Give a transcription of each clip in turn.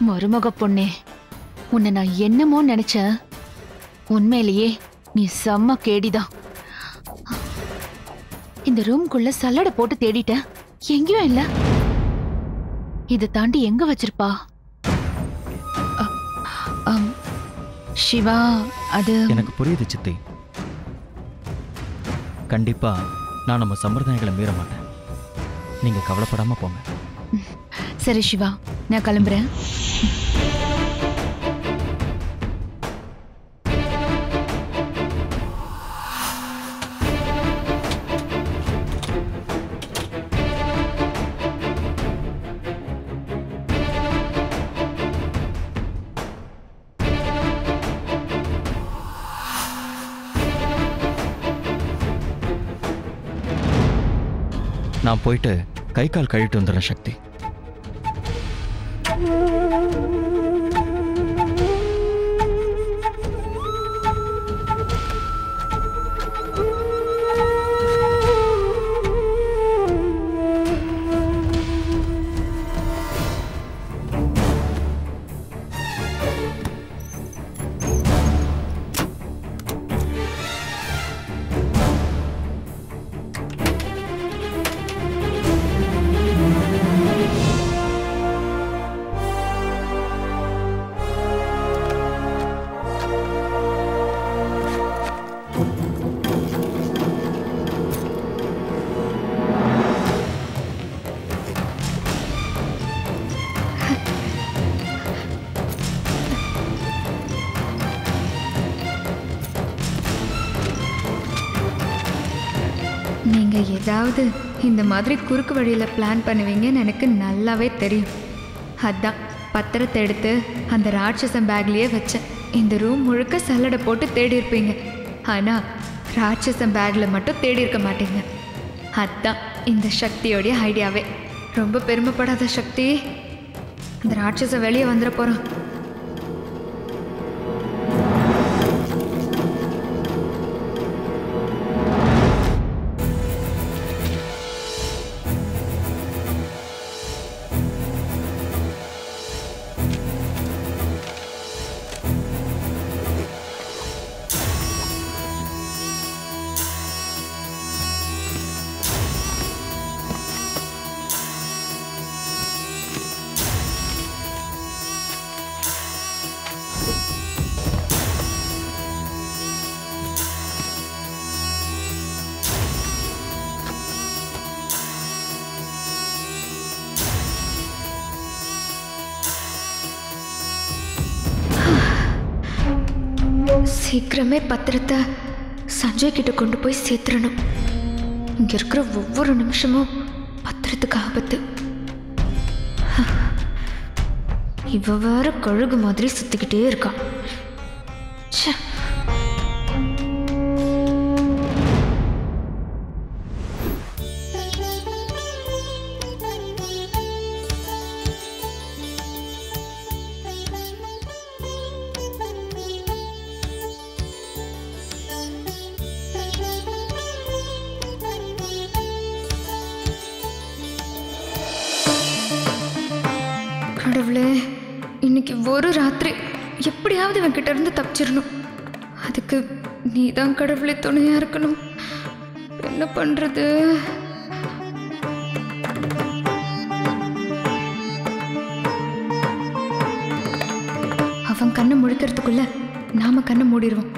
மருமக பொண்ணே உன்னை நான் என்னமோ நினைச்சேன் உண்மையிலேயே நீ செம்ம கேடிதான் இந்த ரூம்குள்ள சல்லடை போட்டு தேடிட்டேன் எங்கேயும் இல்ல இதை தாண்டி எங்க வச்சிருப்பா அ- அம், சிவா அது எனக்கு புரியுது சித்தி கண்டிப்பா நான் நம்ம சம்பிரதாயங்களை மீற மாட்டேன் நீங்க கவலைப்படாம போங்க சரி சிவா நான் கிளம்புறேன் நான் போயிட்டு கை கால் கழுவிட்டு வந்துடுறேன் சக்தி நீங்க ஏதாவது இந்த மாதிரி குறுக்கு வழியில பிளான் பண்ணுவீங்கன்னு எனக்கு நல்லாவே தெரியும் அதான் பத்திரத்தை எடுத்து அந்த ராட்சசன் பேக்லயே வச்சேன் இந்த ரூம் முழுக்க சல்லடை போட்டு தேடி இருப்பீங்க ஆனா ராட்சசன் பேக்ல மட்டும் தேடி இருக்க மாட்டீங்க அதான் இந்த சக்தியோடைய ஐடியாவே ரொம்ப பெருமைப்படாத சக்தி அந்த ராட்சசன் வெளியே வந்துட போறான் சீக்கிரமே பத்திரத்தை சஞ்சய் கிட்ட கொண்டு போய் சேர்த்துடணும் இங்க இருக்கிற ஒவ்வொரு நிமிஷமும் பத்திரத்துக்கு ஆபத்து இவ வேற கழுகு மாதிரி சுத்திக்கிட்டே இருக்கா ச்சே கடவுளே இன்னைக்கு ஒரு ராத்திரி எப்படியாவது இவன் கிட்ட இருந்து தப்பிச்சிடணும் அதுக்கு நீ தான் கடவுளே துணையா இருக்கணும் என்ன பண்றது அவன் கண்ணை முழிக்கிறதுக்குள்ள நாம கண்ணை மூடிடுவோம்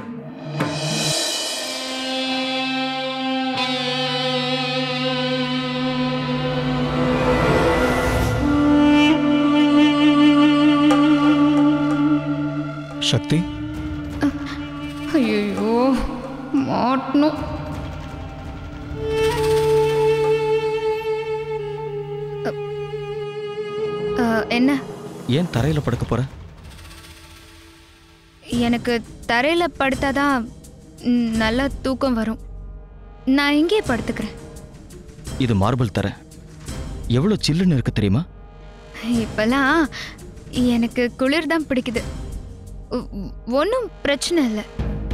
சக்தி ஐயோ மாட்டணும் அ, என்ன ஏன் தரையில படுக்க போற எனக்கு தரையில படுத்தாதான் ம், நல்லா தூக்கம் வரும் நான் இங்கேயே படுத்துக்கிறேன் இது மார்பிள் தர எவ்வளவு சில்லுன்னு இருக்கு தெரியுமா இப்பெல்லாம் எனக்கு குளிர் தான் பிடிக்குது ஒன்றும் பிரச்சனை இல்லை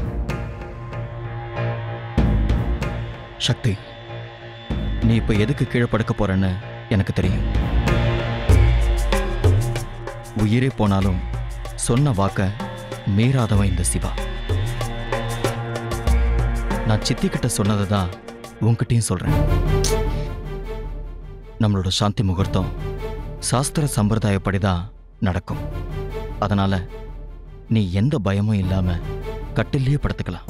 சக்தி நீ இப்ப எதுக்கு கீழே படுக்க போறன்னு எனக்கு தெரியும் உயிரே போனாலும் சொன்ன வாக்க மீறாதவன் இந்த சிவா நான் சித்தி கிட்ட சொன்னதை தான் உன்கிட்டயும் சொல்றேன் நம்மளோட சாந்தி முகூர்த்தம் சாஸ்திர சம்பிரதாயப்படி தான் நடக்கும் அதனால நீ எந்த பயமும் இல்லாம கட்டிலேயே படுத்துக்கலாம்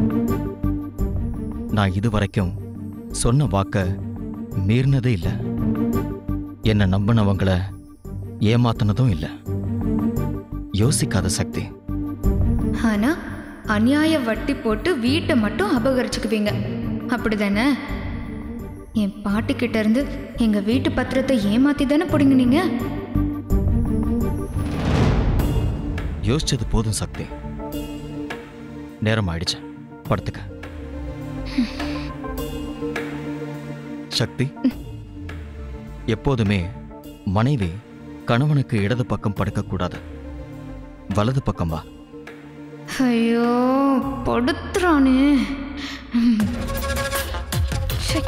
நான் இது வரைக்கும் சொன்ன வாக்க மீறினதே இல்லை என்னை நம்பினவங்கள ஏமாத்தினதும் இல்லை யோசிக்காத சக்தி ஆனா அநியாய வட்டி போட்டு வீட்டை மட்டும் அபகரிச்சுக்குவீங்க அப்படிதானே என் பாட்டி கிட்ட இருந்து எங்க வீட்டு பத்திரத்தை ஏமாத்தி தானே பிடுங்குனீங்க யோசிச்சது போதும் சக்தி நேரம் ஆயிடுச்சு படுத்துக்க சக்தி எப்போதுமே மனைவி கணவனுக்கு இடது பக்கம் படுக்கக்கூடாது வலது பக்கம் வா ஐயோ படுத்துறானே ச்சே.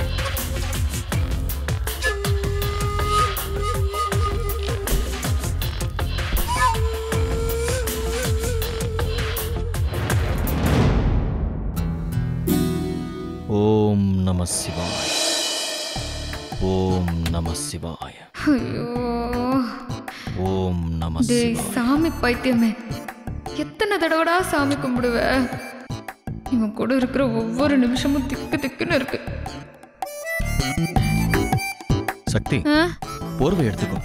ஓம் நம சிவாய ஓம் நம சிவாய ஐயோ ஓம் நம டேய் சிவாய சாமி பைத்தியமே எத்தனை தடவைடா சாமி கும்பிடுவ இவன் கூட இருக்கிற ஒவ்வொரு நிமிஷமும் திக்கு திக்குன்னு இருக்கு சக்தி ஆ போர்வை எடுத்துக்கோ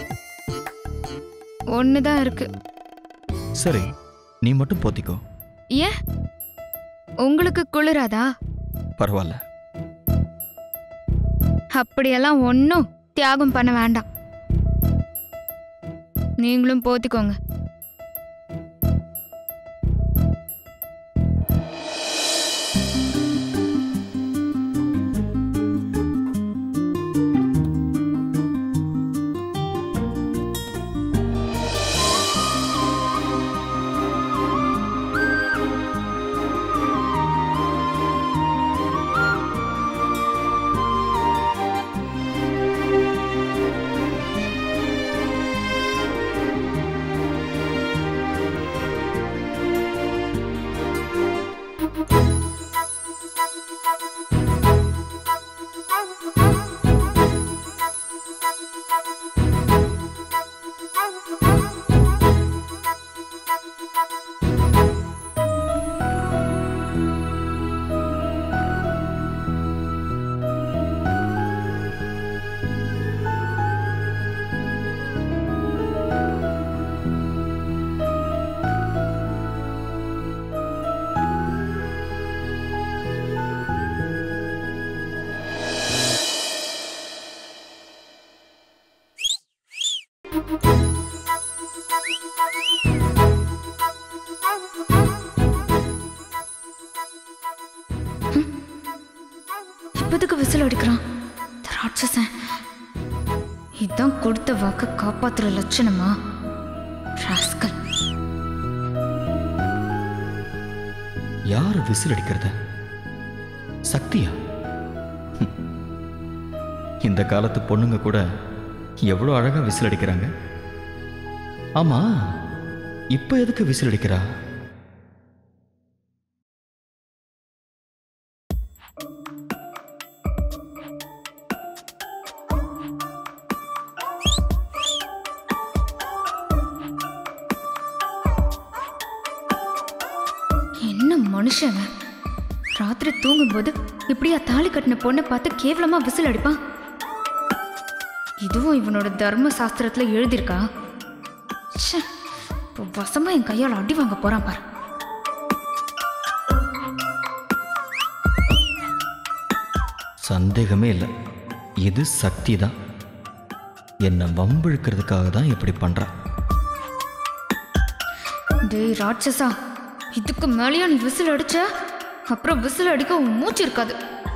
ஒன்று தான் இருக்கு சரி நீ மட்டும் போத்திக்கோ ஏன் உங்களுக்கு குளிராதா பரவாயில்ல அப்படியெல்லாம் ஒன்றும் தியாகம் பண்ண வேண்டாம் நீங்களும் போத்திக்கோங்க இப்போதுக்கு விசில் அடிக்கிறான் இந்த ராட்சசன் இதான் கொடுத்த வாக்க காப்பாத்துற லட்சணமா ராஸ்கல் யார் விசில் அடிக்கிறது சக்தியா ஹம். இந்த காலத்து பொண்ணுங்க கூட எவ்வளோ அழகா விசில் அடிக்கிறாங்க ஆமா இப்போ எதுக்கு விசில் அடிக்கிறா என்ன மனுஷன் இவன்? ராத்திரி தூங்கும்போது இப்படியா தாலி கட்டின பொண்ணை பார்த்து கேவலமா விசில் அடிப்பான் இதுவும் இவனோட தர்ம சாஸ்திரத்துல எழுதியிருக்கா ச்சே, இப்போ வசமா என் கையால் அடி வாங்க போறான் பாரு சந்தேகமே இல்லை இது சக்தி தான் என்னை வம்பிழுக்கிறதுக்காக தான் இப்படி பண்றா டேய் ராட்சசா இதுக்கு மேலேயா நீ விசில் அடிச்ச அப்புறம் விசில் அடிக்க உன் மூச்சு இருக்காது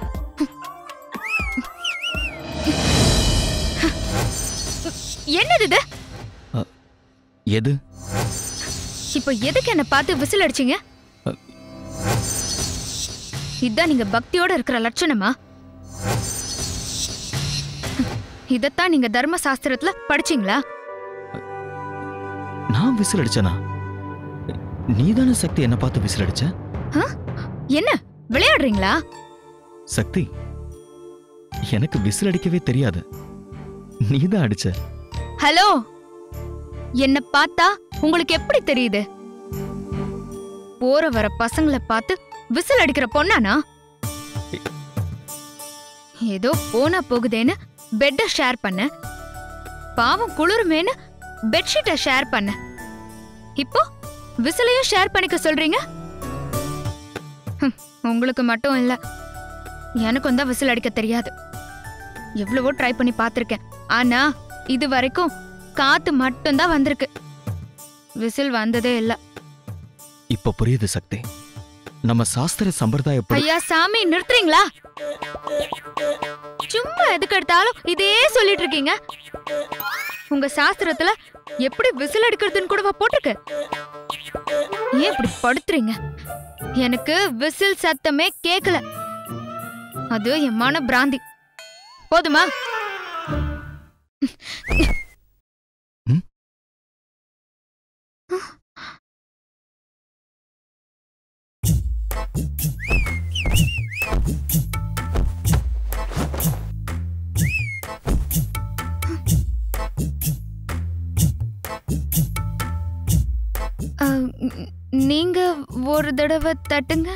என்னது இது அ, எது இப்போ எதுக்கு என்ன பார்த்து விசில் அடிச்சீங்க அ. இதான் நீங்க பக்தியோட இருக்கிற லட்சணமா இதத்தான் நீங்க தர்ம சாஸ்திரத்துல படிச்சீங்களா நான் விசில் அடிச்சனா நீதானே சக்தி என்ன பார்த்து விசில் அடிச்ச என்ன விளையாடுறீங்களா சக்தி எனக்கு விசில் அடிக்கவே தெரியாது நீதான் அடிச்ச ஹலோ என்ன பார்த்தா உங்களுக்கு எப்படி தெரியுது போற வர பசங்களை பார்த்து விசில் அடிக்கிற பொண்ணானா ஏதோ போனா போகுதேன்னு பெட்ட ஷேர் பண்ண பாவம் குளிருமேன்னு பெட்ஷீட்டை ஷேர் பண்ண இப்போ விசிலையும் ஷேர் பண்ணிக்க சொல்றீங்க ஹம், உங்களுக்கு மட்டும் இல்ல எனக்கும் தான் விசில் அடிக்க தெரியாது எவ்வளவோ ட்ரை பண்ணி பார்த்திருக்கேன் ஆனா இது வரைக்கும் காத்து மட்டும்தான் வந்திருக்கு விசில் வந்ததே இல்ல இப்ப புரியுது சக்தி நம்ம சாஸ்திர சம்பிரதாயப்படி ஐயா சாமி நிறுத்துறீங்களா சும்மா எதுக்கு எடுத்தாலும் இதே சொல்லிட்டு இருக்கீங்க உங்க சாஸ்திரத்துல எப்படி விசில் அடிக்கிறதுன்னு கூடவா போட்டிருக்கு ஏன் இப்படி படுத்துறீங்க எனக்கு விசில் சத்தமே கேக்கல அது என் மன பிராந்தி போதுமா ம்? அஹ், ந- நீங்க ஒரு தடவை தட்டுங்க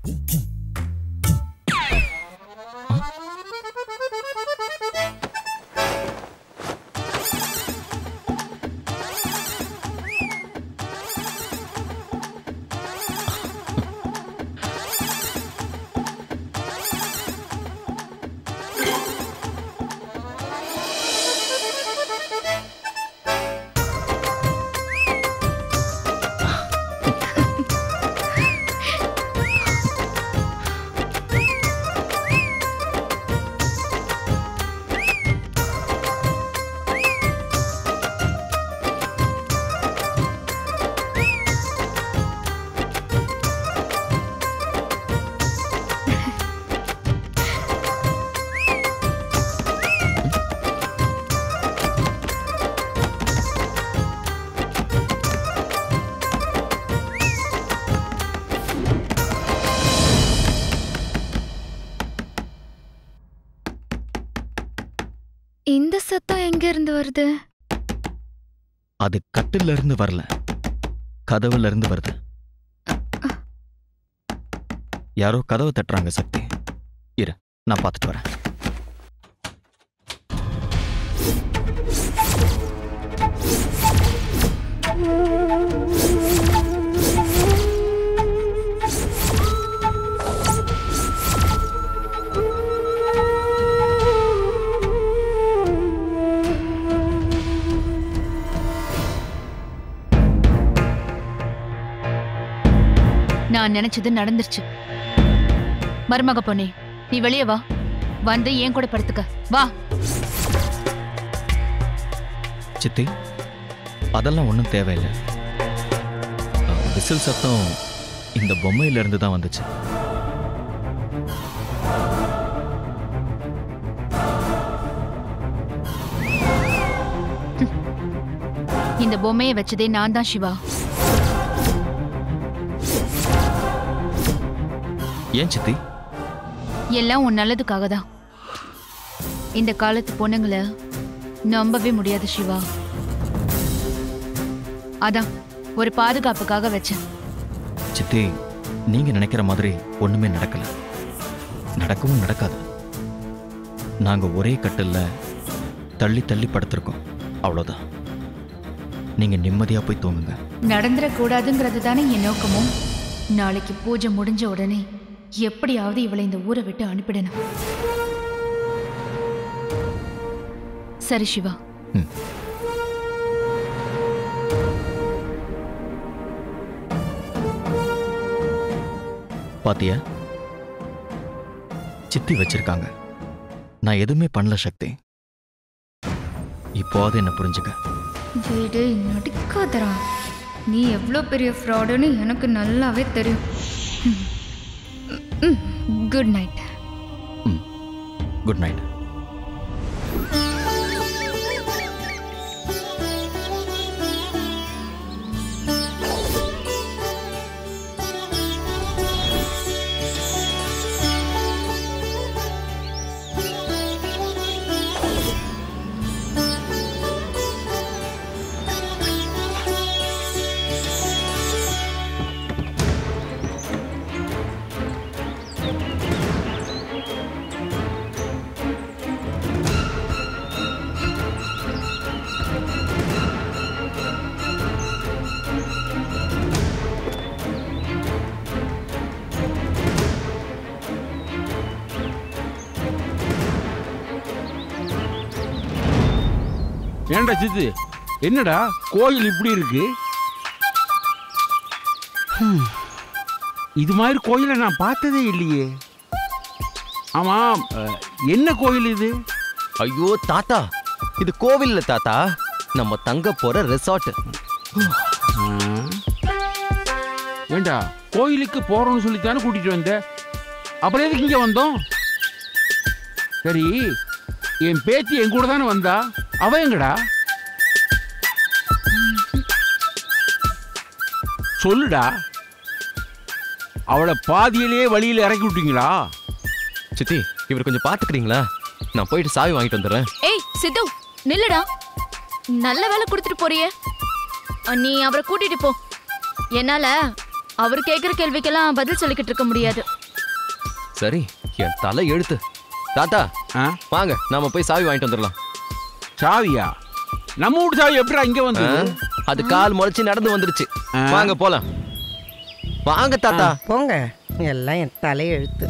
இந்த சத்தம் எங்க இருந்து வருது அது கட்டில இருந்து வரல கதவுல இருந்து வருது யாரோ கதவை தட்டுறாங்க சக்தி இரு நான் பார்த்துட்டு வரேன் நான் நினைச்சது நடந்துருச்சு மருமக பொண்ணே நீ வெளியே வா வந்து ஏன் கூட படுத்துக்க வா சித்தி அதெல்லாம் ஒன்றும் தேவையில்லை அஹ், விசில் சத்தம் இந்த பொம்மையில இருந்து தான் வந்துச்சு இந்த பொம்மையை வச்சதே நான் தான் சிவா ஏன் சித்தி எல்லாம் உன் நல்லதுக்காக தான் இந்த காலத்து பொண்ணுங்களை நம்பவே முடியாது சிவா அதான் ஒரு பாதுகாப்புக்காக வச்சேன் சித்தி நீங்க நினைக்கிற மாதிரி ஒண்ணுமே நடக்கல நடக்கவும் நடக்காது நாங்க ஒரே கட்டில்ல தள்ளி தள்ளி படுத்திருக்கோம் அவ்வளோதான் நீங்க நிம்மதியா போய் தூங்குங்க நடந்துடக்கூடாதுங்கிறது தானே என் நோக்கமும் நாளைக்கு பூஜை முடிஞ்ச உடனே எப்படியாவது இவளை இந்த ஊரை விட்டு அனுப்பிடணும் சரி சிவா ம். பாத்தியா சித்தி வச்சிருக்காங்க நான் எதுவுமே பண்ணல சக்தி இப்போது என்ன புரிஞ்சுக்க வீடு நடிக்காதரா நீ எவ்வளோ பெரிய ஃப்ராடுன்னு எனக்கு நல்லாவே தெரியும் குட் நைட் ம் குட் நைட் ஏன்டா சித்து என்னடா கோயில் இப்படி இருக்கு ஹம். இது மாதிரி கோயிலை நான் பார்த்ததே இல்லையே ஆமாம் அஹ், என்ன கோயில் இது ஐயோ தாத்தா இது கோவில் இல்ல தாத்தா நம்ம தங்க போற ரெசார்ட் ஆ. ஏண்டா கோயிலுக்கு போறோம்னு சொல்லித்தானே கூட்டிட்டு வந்த அப்புறம் எதுக்கு இங்க வந்தோம் சரி என் பேத்தி என் கூட தானே வந்தா அவ எங்கடா சொல்லுடா அவளை பாதியிலேயே வழியில இறக்கி விட்டீங்களா சித்தி இவர் கொஞ்சம் பாத்துக்கிறீங்களா நான் போயிட்டு சாவி வாங்கிட்டு வந்துடுறேன் ஏய் சித்து நில்லுடா நல்ல வேலை கொடுத்துட்டு போறியே அஹ், நீ அவரை கூட்டிட்டு போ என்னால அவர் கேக்குற கேள்விக்கெல்லாம் பதில் சொல்லிக்கிட்டு இருக்க முடியாது சரி என் தலை எழுத்து தாத்தா ஆ? வாங்க நாம போய் சாவி வாங்கிட்டு வந்துடலாம் சாவியா நம்ம வீட்டு சாவி எப்படிடா இங்க ஆ? வந்து அது கால் முளைச்சு நடந்து வந்துருச்சு ஆ. வாங்க போலாம் வாங்க தாத்தா போங்க எல்லாம் என் தலையெழுத்து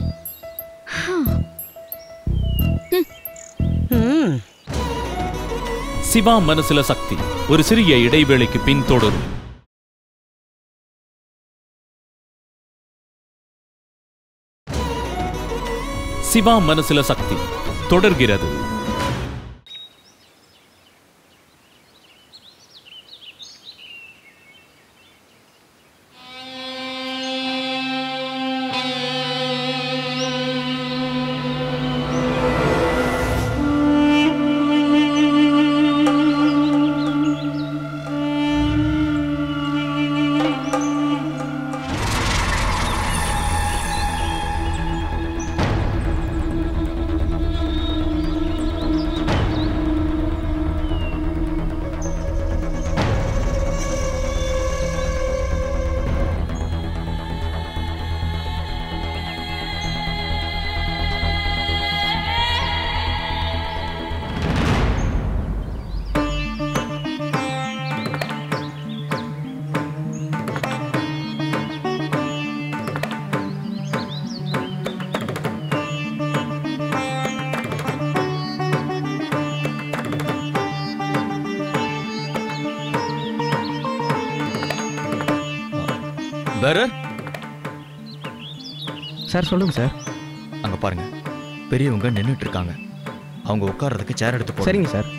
ம் சிவா மனசுல சக்தி ஒரு சிறிய இடைவேளைக்கு பின் தொடரும் சிவா மனசுல சக்தி தொடர்கிறது பேரர் சார் சொல்லுங்க சார் அங்க பாருங்க பெரியவங்க நின்னுட்டு இருக்காங்க அவங்க உட்கார்றதுக்கு சேர் எடுத்து போடுங்க சரிங்க சார்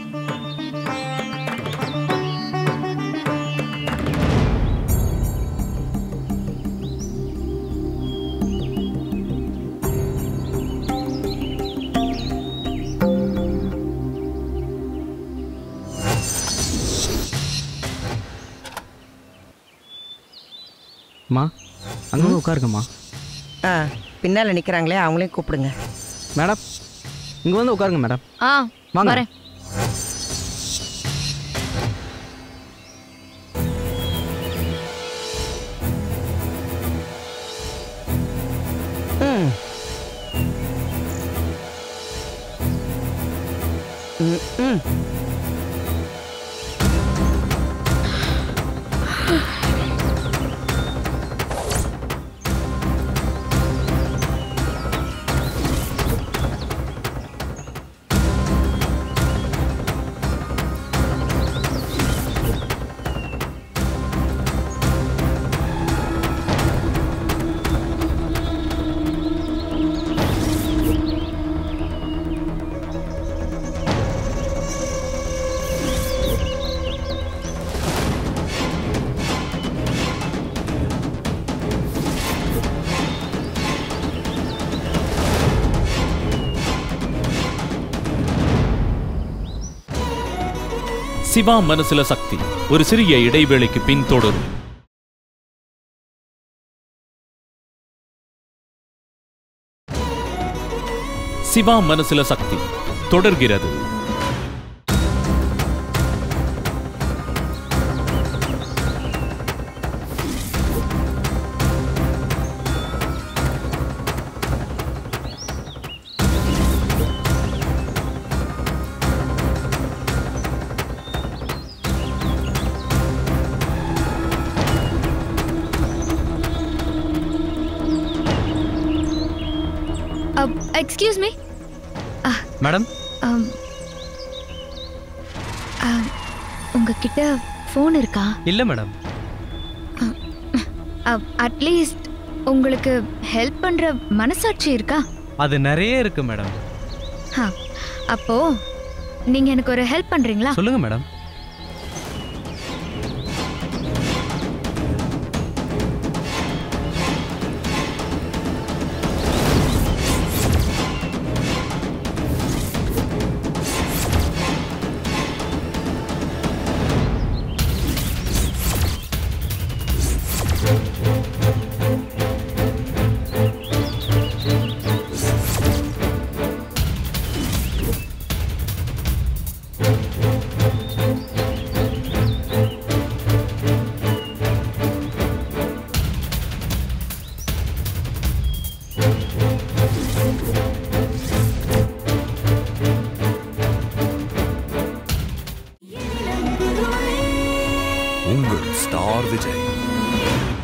அம்மா அங்கே வந்து உட்காருங்கம்மா ஆ பின்னால் நிற்கிறாங்களே அவங்களையும் கூப்பிடுங்க மேடம் இங்கே வந்து உட்காருங்க மேடம் ஆ வாங்க. வரேன் ம் ம், ம் சிவா மனசுல சக்தி ஒரு சிறிய இடைவேளைக்கு பின் தொடரும் சிவா மனசுல சக்தி தொடர்கிறது எக்ஸ்கியூஸ் மீ மேடம் ஆ, உங்ககிட்ட ஃபோன் இருக்கா இல்லை மேடம் அட்லீஸ்ட் உங்களுக்கு ஹெல்ப் பண்ற மனசாட்சி இருக்கா அது நிறைய இருக்கு மேடம் ஆ, அப்போ நீங்க எனக்கு ஒரு ஹெல்ப் பண்றீங்களா சொல்லுங்க மேடம் உங்கள் ஸ்டார் விஜய்